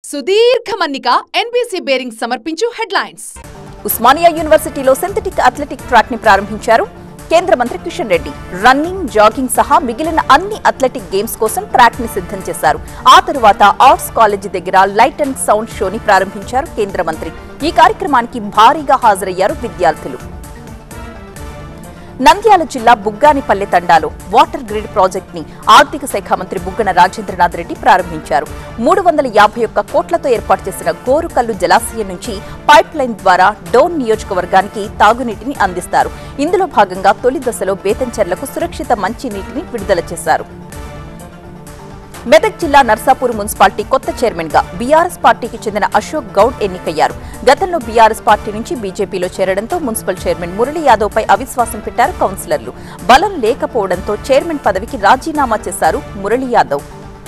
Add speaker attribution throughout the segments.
Speaker 1: సుదీర్ఘ మన్నిక NBC bearing సమర్పించు హెడ్లైన్స్
Speaker 2: ఉస్మానియా యూనివర్సిటీలో సింథటిక్ అథ్లెటిక్ ట్రాక్ ని ప్రారంభించారు కేంద్ర మంత్రి కిషన్ రెడ్డి రన్నింగ్ జాగింగ్ సహా మిగిలిన అన్ని అథ్లెటిక్ గేమ్స్ కోసం ట్రాక్ ని సిద్ధం చేశారు ఆ తరువాత ఆర్ట్స్ కాలేజీ దగ్గర లైట్ అండ్ సౌండ్ షోని ప్రారంభించారు కేంద్ర మంత్రి ఈ కార్యక్రమానికి భారీగా హాజరయ్యారు విద్యార్థులు నంద్యాల జిల్లా బుగ్గానిపల్లె తండాలో వాటర్ గ్రిడ్ ప్రాజెక్ట్ ని ఆర్థిక శాఖ మంత్రి బుగ్గన రాజేంద్రనాథ్ రెడ్డి ప్రారంభించారు మూడు వందల యాభై ఒక్క కోట్లతో ఏర్పాటు చేసిన గోరుకల్లు జలాశయం నుంచి పైప్ లైన్ ద్వారా డోన్ నియోజకవర్గానికి తాగునీటిని అందిస్తారు ఇందులో భాగంగా తొలి దశలో బేతంచెర్లకు సురక్షిత మంచినీటిని విడుదల చేశారు మెదక్ జిల్లా నర్సాపూర్ మున్సిపాలిటీ కొత్త చైర్మన్ గా బీఆర్ఎస్ పార్టీకి చెందిన అశోక్ గౌడ్ ఎన్నికయ్యారు గతంలో బీఆర్ఎస్ పార్టీ నుంచి బీజేపీలో చేరడంతో మున్సిపల్ చైర్మన్ మురళీ యాదవ్ పై అవిశ్వాసం పెట్టారు కౌన్సిలర్లు బలం లేకపోవడంతో చైర్మన్ పదవికి రాజీనామా చేశారు మురళీ యాదవ్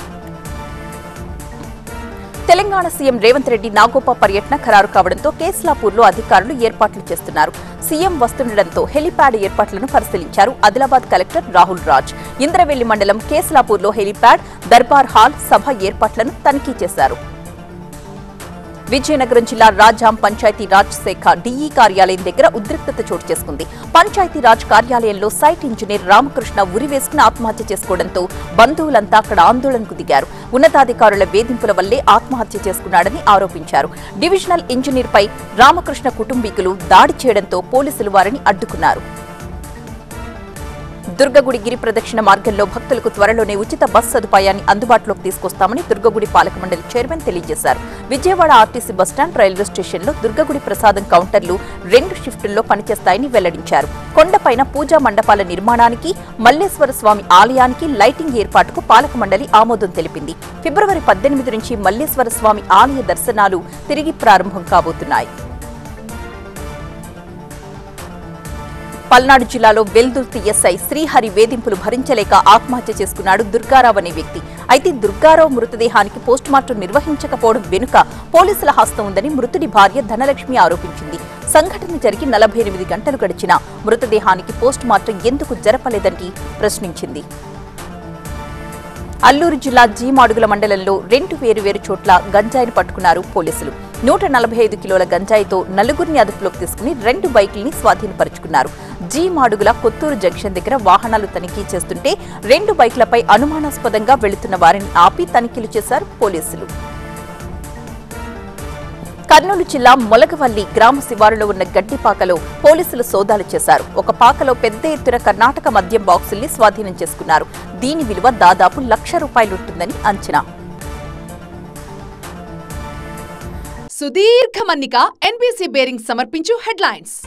Speaker 2: తెలంగాణ సీఎం రేవంత్ రెడ్డి నాగోపా పర్యటన ఖరారు కావడంతో కేస్లాపూర్లో అధికారులు ఏర్పాట్లు చేస్తున్నారు సీఎం వస్తుండటంతో హెలిప్యాడ్ ఏర్పాట్లను పరిశీలించారు ఆదిలాబాద్ కలెక్టర్ రాహుల్ రాజ్ ఇంద్రవెల్లి మండలం కేస్లాపూర్లో హెలిప్యాడ్ దర్బార్ హాల్ సభ ఏర్పాట్లను తనిఖీ చేశారు విజయనగరం జిల్లా రాజాం పంచాయతీ రాజ్ శాఖ డీఈ కార్యాలయం దగ్గర ఉద్రిక్తత చోటు చేసుకుంది పంచాయతీ రాజ్ కార్యాలయంలో సైట్ ఇంజనీర్ రామకృష్ణ ఉరివేసుకుని ఆత్మహత్య చేసుకోవడంతో బంధువులంతా అక్కడ ఆందోళనకు దిగారు ఉన్నతాధికారుల వేధింపుల వల్లే ఆత్మహత్య చేసుకున్నాడని ఆరోపించారు డివిజనల్ ఇంజనీర్ పై రామకృష్ణ కుటుంబీకులు దాడి చేయడంతో పోలీసులు వారిని అడ్డుకున్నారు దుర్గగుడి గిరి ప్రదక్షిణ మార్గంలో భక్తులకు త్వరలోనే ఉచిత బస్ సదుపాయాన్ని అందుబాటులోకి తీసుకొస్తామని దుర్గగుడి పాలక మండలి చైర్మన్ తెలియజేశారు విజయవాడ ఆర్టీసీ బస్టాండ్ రైల్వే స్టేషన్లో దుర్గగుడి ప్రసాదం కౌంటర్లు రెండు షిఫ్టుల్లో పనిచేస్తాయని వెల్లడించారు కొండపైన పూజా మండపాల నిర్మాణానికి మల్లేశ్వర స్వామి ఆలయానికి లైటింగ్ ఏర్పాటుకు పాలక మండలి ఆమోదం తెలిపింది ఫిబ్రవరి పద్దెనిమిది నుంచి మల్లేశ్వర స్వామి ఆలయ దర్శనాలు తిరిగి ప్రారంభం కాబోతున్నాయి పల్నాడు జిల్లాలో వెల్దుర్తి ఎస్ఐ శ్రీహరి వేధింపులు భరించలేక ఆత్మహత్య చేసుకున్నాడు దుర్గారావు అనే వ్యక్తి అయితే దుర్గారావు మృతదేహానికి పోస్టుమార్టం నిర్వహించకపోవడం వెనుక పోలీసుల హస్తం ఉందని మృతుడి భార్య ధనలక్ష్మి ఆరోపించింది సంఘటన జరిగి నలభై ఎనిమిది గంటలు గడిచినా మృతదేహానికి పోస్టుమార్టం ఎందుకు జరపలేదని ప్రశ్నించింది అల్లూరు జిల్లా జీమాడుగుల మండలంలో రెండు వేరు వేరు చోట్ల గంజాయిని పట్టుకున్నారు పోలీసులు నూట నలభై ఐదు కిలోల గంజాయితో నలుగురిని అదుపులోకి తీసుకుని రెండు బైకుల్ని స్వాధీనపరుచుకున్నారు జీ మాడుగుల కొత్తూరు జంక్షన్ దగ్గర వాహనాలు తనిఖీ చేస్తుంటే రెండు బైక్లపై అనుమానాస్పదంగా వెళుతున్న వారిని ఆపి తనిఖీలు చేశారు పోలీసులు కర్నూలు జిల్లా మొలగవల్లి గ్రామ శివారులో ఉన్న గడ్డిపాకలో పోలీసులు సోదాలు చేశారు ఒక పాకలో పెద్ద ఎత్తున కర్ణాటక మద్యం బాక్సుల్ని స్వాధీనం చేసుకున్నారు దీని విలువ దాదాపు లక్ష రూపాయలుంటుందని అంచనా
Speaker 1: సుదీర్ఘ మన్నిక ఎన్బీసీ బేరింగ్ సమర్పించు హెడ్లైన్స్